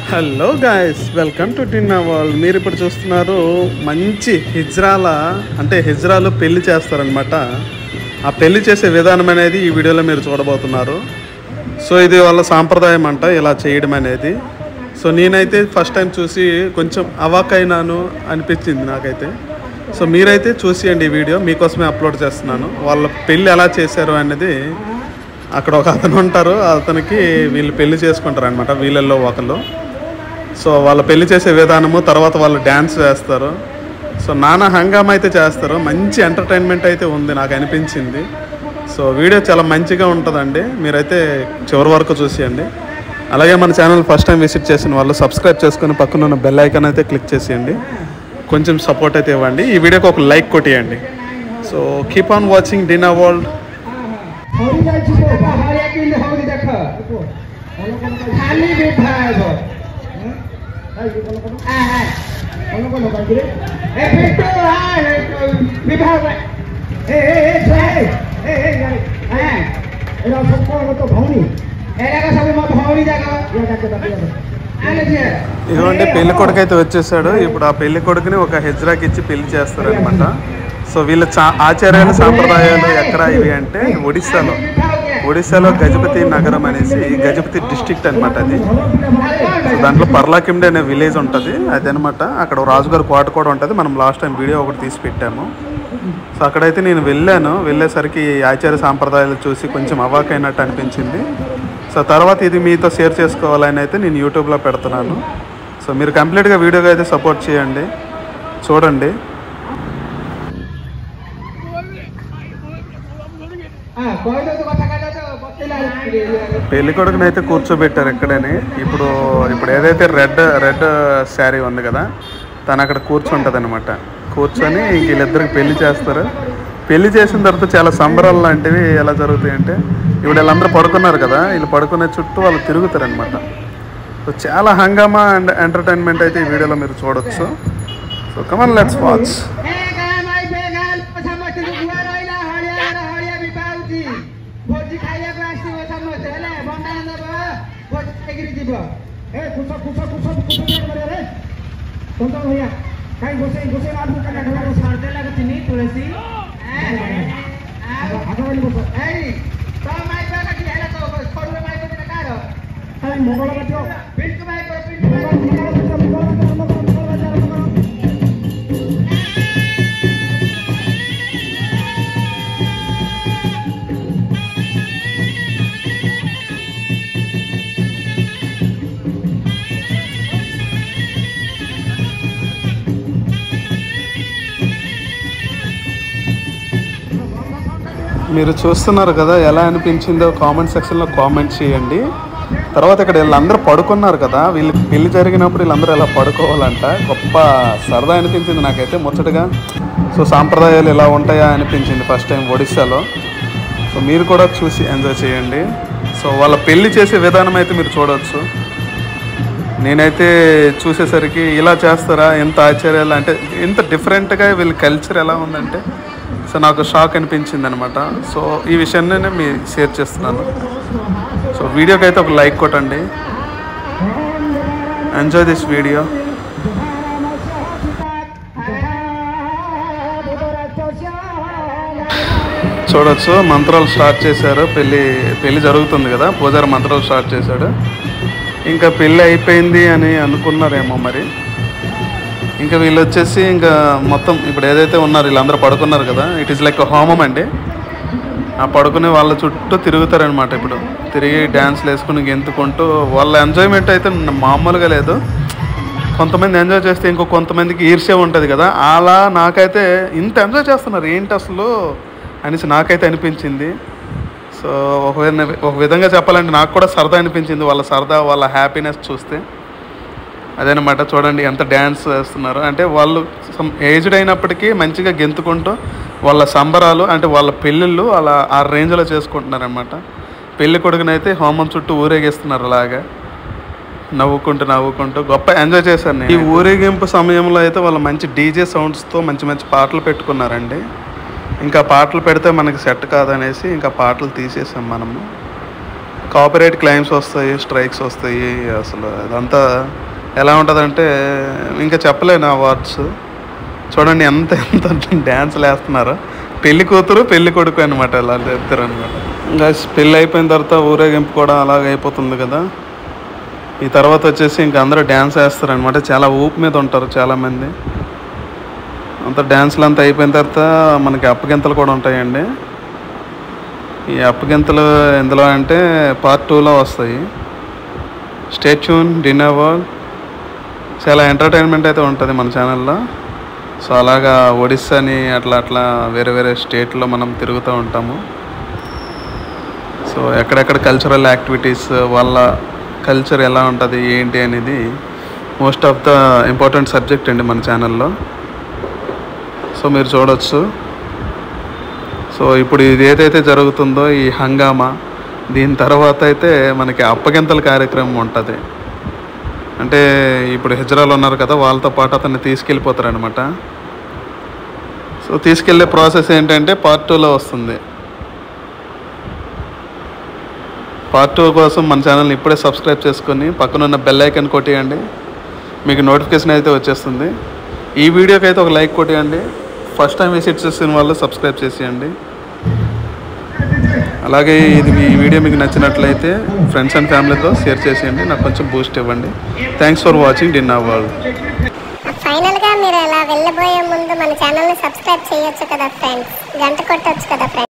hello guys welcome to టిన్నా world మీరు ఇప్పుడు చూస్తున్నారు మంచి హిజ్రాల అంటే హిజ్రాలు పెళ్లి చేస్తారనమాట ఆ పెళ్లి చేసే విధానం అనేది ఈ వీడియోలో మీరు చూడబోతున్నారు సో ఇది వాళ్ళ సాంప్రదాయం అంట ఇలా చేయడం అనేది సో నేనైతే ఫస్ట్ టైం చూసి కొంచెం అవాకైనాను అనిపించింది నాకైతే సో మీరైతే చూసేయండి ఈ వీడియో మీకోసమే అప్లోడ్ చేస్తున్నాను వాళ్ళ పెళ్ళి ఎలా చేశారు అనేది అక్కడ ఒక అతను ఉంటారు అతనికి వీళ్ళు పెళ్లి చేసుకుంటారు అనమాట వీళ్ళల్లో ఒకళ్ళు సో వాళ్ళ పెళ్లి చేసే విధానము తర్వాత వాళ్ళు డ్యాన్స్ వేస్తారు సో నానా హంగామా అయితే చేస్తారు మంచి ఎంటర్టైన్మెంట్ అయితే ఉంది నాకు అనిపించింది సో వీడియో చాలా మంచిగా ఉంటుందండి మీరైతే చివరి వరకు చూసేయండి అలాగే మన ఛానల్ ఫస్ట్ టైం విజిట్ చేసిన వాళ్ళు సబ్స్క్రైబ్ చేసుకుని పక్కన ఉన్న బెల్ ఐకాన్ అయితే క్లిక్ చేసేయండి కొంచెం సపోర్ట్ అయితే ఇవ్వండి ఈ వీడియోకి ఒక లైక్ కొట్టేయండి సో కీప్ ఆన్ వాచింగ్ డినా వరల్డ్ ହରି ଯାଇଛି ତ ବାହାରିଆ କେମିତି ହଉନି ଦେଖ ଖାଲି ବିଭା ହେବ ଏ ପିଣ୍ଟୁ ବିଭା ଏ ଏରା ସବୁ କଣ ତ ଭଉଣୀ ଏରାକ ସବୁ ମୋ ଭଉଣୀ ଯାକ ଆଲେ ଝିଅ ఇదిగోండి పెళ్లి కొడుకు అయితే వచ్చేసాడు ఇప్పుడు ఆ పెళ్లి కొడుకుని ఒక హెజ్రాకి ఇచ్చి పెళ్లి చేస్తారు అనమాట సో వీళ్ళ చా- ఆచార్యాలు సాంప్రదాయాలు ఎక్కడ ఇవి అంటే ఒడిస్సాలో ఒడిస్సాలో గజపతి నగరం అనేసి గజపతి డిస్ట్రిక్ట్ అనమాట అది సో దాంట్లో పర్లాకిండి అనే విలేజ్ ఉంటుంది అదనమాట అక్కడ రాజుగారి కోట కూడా ఉంటుంది మనం లాస్ట్ టైం వీడియో ఒకటి తీసి పెట్టాము సో అక్కడైతే నేను వెళ్ళాను వెళ్ళేసరికి ఈ ఆచార్య సాంప్రదాయాలు చూసి కొంచెం అవాకైనట్టు అనిపించింది సో తర్వాత ఇది మీతో షేర్ చేసుకోవాలని అయితే నేను యూట్యూబ్లో పెడుతున్నాను సో మీరు కంప్లీట్గా వీడియోగా అయితే సపోర్ట్ చేయండి చూడండి କହିଲ ତ କଥା କହିଲ ତ ବତେଇଲା పెళ్లి కొడుకుని అయితే కూర్చోబెట్టారు ఇక్కడని ఇప్పుడు ఇప్పుడు ఏదైతే రెడ్ రెడ్ శారీ ఉంది కదా తను అక్కడ కూర్చుంటుంది అనమాట కూర్చొని ఇంక వీళ్ళిద్దరికి పెళ్లి చేస్తారు పెళ్లి చేసిన తర్వాత చాలా సంబరాలు లాంటివి ఎలా జరుగుతాయి అంటే ఇప్పుడు వీళ్ళందరూ పడుకున్నారు కదా వీళ్ళు పడుకునే చుట్టూ వాళ్ళు తిరుగుతారు అనమాట సో చాలా హంగామా అండ్ ఎంటర్టైన్మెంట్ అయితే ఈ వీడియోలో మీరు చూడొచ్చు సో కమన్ లెట్స్ వాచ్ ଏ ଗାଁ ମାଇ ବେ ଗାଁ ଲୋକ ସମସ୍ତଙ୍କୁ ଗୁଆ ରହିଲା ହଳିଆ ଘର ହଳିଆ ବିଭା ହଉଛି ଭୋଜି ଖାଇବାକୁ ଆସିବ ସମସ୍ତେ ହେଲେ ବଣ୍ଡା ଦବ ଭୋଜି ଖାଇକିରି ଯିବ ଏ କୁସ କୁସ କୁସ କୁସ ରେ ତନ୍ତ ଭଇଆ କାଇଁ ଗୋସେଇ ଗୋସେଇ ଆଡୁ କାଟା ଢଲା ସର୍ଦେ ଲାଗୁଥିନି ତୁଳସୀ ଆଗବଳି ବସ ଏଇ ତ ମାଇ ବେ କାଟି ହେଲା ତ ଛଡୁରେ ମାଇ ବେ କାର କାଇଁ ମଙ୍ଗଳ ବାଟିବ ପିଣ୍ଟୁ ମାଇ ବେ ପିଣ୍ଟୁ ମାଇ ମଙ୍ଗଳ ବାଟିବ ମଙ୍ଗଳ ବାଟିବ ମଙ୍ଗଳ ବାଟିବ మీరు చూస్తున్నారు కదా ఎలా అనిపించిందో కామెంట్ సెక్షన్లో కామెంట్ చేయండి తర్వాత ఇక్కడ వీళ్ళందరూ పడుకున్నారు కదా వీళ్ళకి పెళ్లి జరిగినప్పుడు వీళ్ళందరూ ఎలా పడుకోవాలంట గొప్ప సరదా అనిపించింది నాకైతే ముచ్చటగా సో సాంప్రదాయాలు ఎలా ఉంటాయా అనిపించింది ఫస్ట్ టైం ఒడిస్సాలో సో మీరు కూడా చూసి ఎంజాయ్ చేయండి సో వాళ్ళ పెళ్లి చేసే విధానం అయితే మీరు చూడవచ్చు నేనైతే చూసేసరికి ఇలా చేస్తారా ఎంత ఆశ్చర్యాలు అంటే ఎంత డిఫరెంట్గా వీళ్ళ కల్చర్ ఎలా ఉందంటే సో నాకు షాక్ అనిపించింది అనమాట సో ఈ విషయాన్ని నేను మీ షేర్ చేస్తున్నాను సో వీడియోకి అయితే ఒక లైక్ కొట్టండి ఎంజాయ్ దిస్ వీడియో చూడొచ్చు మంత్రాలు స్టార్ట్ చేశారు పెళ్ళి పెళ్ళి జరుగుతుంది కదా పూజారి మంత్రాలు స్టార్ట్ చేశాడు ఇంకా పెళ్ళి అయిపోయింది అని అనుకున్నారేమో మరి ఇంకా వీళ్ళు వచ్చేసి ఇంకా మొత్తం ఇప్పుడు ఏదైతే ఉన్నారు వీళ్ళందరూ పడుకున్నారు కదా ఇట్ ఈస్ లైక్ హోమం అండి ఆ పడుకునే వాళ్ళ చుట్టూ తిరుగుతారనమాట ఇప్పుడు తిరిగి డ్యాన్స్లు వేసుకుని గెంతుకుంటూ వాళ్ళ ఎంజాయ్మెంట్ అయితే మామూలుగా లేదు కొంతమంది ఎంజాయ్ చేస్తే ఇంకో కొంతమందికి ఈర్ష్య ఉంటుంది కదా అలా నాకైతే ఇంత ఎంజాయ్ చేస్తున్నారు ఏంటి అసలు అనేసి నాకైతే అనిపించింది సో ఒక విధంగా ఒక విధంగా చెప్పాలంటే నాకు కూడా సరదా అనిపించింది వాళ్ళ సరదా వాళ్ళ హ్యాపీనెస్ చూస్తే అదేనమాట చూడండి ఎంత డ్యాన్స్ వేస్తున్నారు అంటే వాళ్ళు ఏజ్డ్ అయినప్పటికీ మంచిగా గెంతుకుంటూ వాళ్ళ సంబరాలు అంటే వాళ్ళ పెళ్ళిళ్ళు అలా ఆ రేంజ్లో చేసుకుంటున్నారనమాట పెళ్లి కొడుకునైతే హోమం చుట్టూ ఊరేగిస్తున్నారు అలాగా నవ్వుకుంటూ నవ్వుకుంటూ గొప్ప ఎంజాయ్ చేశాను నేను ఈ ఊరేగింపు సమయంలో అయితే వాళ్ళు మంచి డీజే సౌండ్స్తో మంచి మంచి పాటలు పెట్టుకున్నారండి ఇంకా పాటలు పెడితే మనకి సెట్ కాదనేసి ఇంకా పాటలు తీసేసాం మనము కాపరేట్ క్లైమ్స్ వస్తాయి స్ట్రైక్స్ వస్తాయి అసలు అదంతా ఎలా ఉంటుందంటే ఇంకా చెప్పలేను ఆ వర్డ్స్ చూడండి ఎంత ఎంత డ్యాన్స్లు వేస్తున్నారు పెళ్లి కూతురు పెళ్లి కొడుకు అనమాట ఇలా చెప్తారు అనమాట ఇంకా పెళ్ళి అయిపోయిన తర్వాత ఊరేగింపు కూడా అలాగ అయిపోతుంది కదా ఈ తర్వాత వచ్చేసి ఇంకా అందరూ డ్యాన్స్ వేస్తారు అనమాట చాలా ఊపు మీద ఉంటారు చాలామంది అంత డ్యాన్స్లు అంతా అయిపోయిన తర్వాత మనకి అప్పగింతలు కూడా ఉంటాయండి ఈ అప్పగింతలు ఎందులో అంటే పార్ట్ టూలో వస్తాయి స్టేచ్యూన్ డిన్నర్ వరల్డ్ చాలా ఎంటర్టైన్మెంట్ అయితే ఉంటుంది మన ఛానల్లో సో అలాగా ఒడిస్సాని అట్లా అట్లా వేరే వేరే స్టేట్లో మనం తిరుగుతూ ఉంటాము సో ఎక్కడెక్కడ కల్చరల్ యాక్టివిటీస్ వాళ్ళ కల్చర్ ఎలా ఉంటుంది ఏంటి అనేది most of the important subject అండి మన ఛానల్లో సో మీరు చూడొచ్చు సో ఇప్పుడు ఇది ఏదైతే జరుగుతుందో ఈ హంగామా దీని తర్వాత అయితే మనకి అప్పగింతల కార్యక్రమం ఉంటుంది అంటే ఇప్పుడు హిజ్రాలు ఉన్నారు కదా వాళ్ళతో పాటు అతన్ని తీసుకెళ్ళిపోతారు అనమాట సో తీసుకెళ్లే ప్రాసెస్ ఏంటంటే పార్ట్ టూలో వస్తుంది పార్ట్ టూ కోసం మన ఛానల్ని ఇప్పుడే సబ్స్క్రైబ్ చేసుకొని పక్కన ఉన్న బెల్ ఐకన్ కొట్టేయండి మీకు నోటిఫికేషన్ అయితే వచ్చేస్తుంది ఈ వీడియోకి అయితే ఒక లైక్ కొట్టేయండి ఫస్ట్ టైం విజిట్ చేసిన వాళ్ళు సబ్స్క్రైబ్ చేసేయండి అలాగే ఇది మీ వీడియో మీకు నచ్చినట్లయితే ఫ్రెండ్స్ అండ్ ఫ్యామిలీతో షేర్ చేసేయండి నాకు కొంచెం బూస్ట్ ఇవ్వండి థ్యాంక్స్ ఫర్ వాచింగ్ డిన్ వరల్డ్ ఫైనల్ గా మీరు ఇలా వెళ్ళబోయే ముందు మన ఛానల్ ని సబ్స్క్రైబ్ చేయొచ్చు కదా ఫ్రెండ్స్ గంట కొట్టొచ్చు కదా ఫ్రెండ్స్